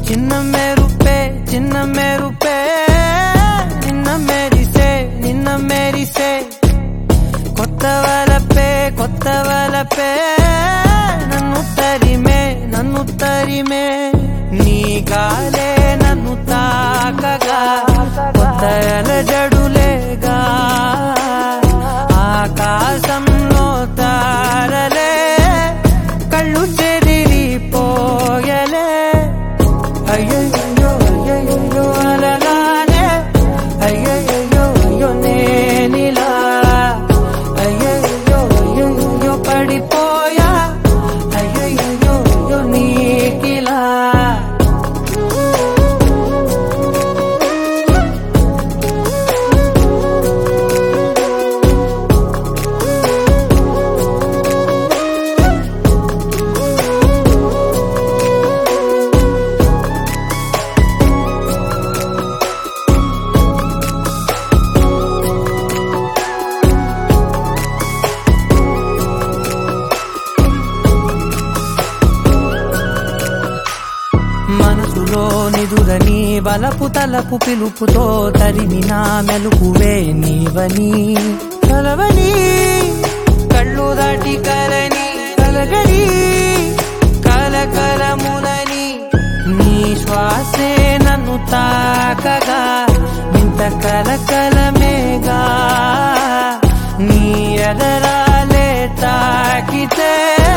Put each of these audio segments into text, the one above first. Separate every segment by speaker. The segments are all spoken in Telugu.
Speaker 1: చిన్న మెరుపే చిన్న మెరుపే నిన్న మెరిసే నిన్న మెరిసే కొత్త వలపే కొత్త వలపే నన్ను తరిమే నన్ను తరిమే నీ గాలే నన్ను తాకగా కొత్త జడులేగా ఆకాశంలో తారలే కళ్ళు చెదిరిపోయలే అయ్యయ్యో అయ్యయ్యో అలలానే అయ్యయ్యో అయ్యో నేనిలా అయ్యయ్యో అయ్యయ్యో పడిపోయా అయ్యయ్యో అయ్యో నీకిలా మనసులో నిదురని వలపు తలపు పిలుపుతో తరిమిన మెలుకువే నీవని కలవని కళ్ళు దాటి కలని కలగని కలకలములని నీ శ్వాసే నన్ను తాకగా ఇంత కలకలమేగా నీ ఎదరాలే తాకితే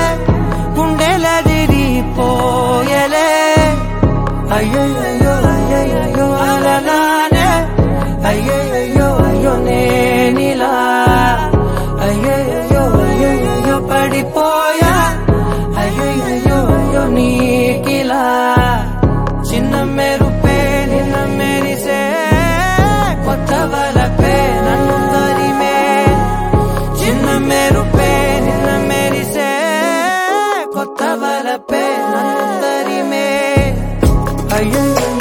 Speaker 1: గుండెలదిరిపోయలే అయ్యయ్యో అయ్యయ్యో అలలానే అయ్యయ్యో అయ్యో నేనిలా అయ్యయ్యో అయ్యయ్యో పడిపోయా అయ్యయ్యో అయ్యో నీకిలా చిన్న మెరుపే నిన్న మెరిసే కొత్త వలపే నన్ను తరిమే చిన్న మెరుపే నిన్న మెరిసే కొత్త వలపే నన్ను తరిమే అయ్యో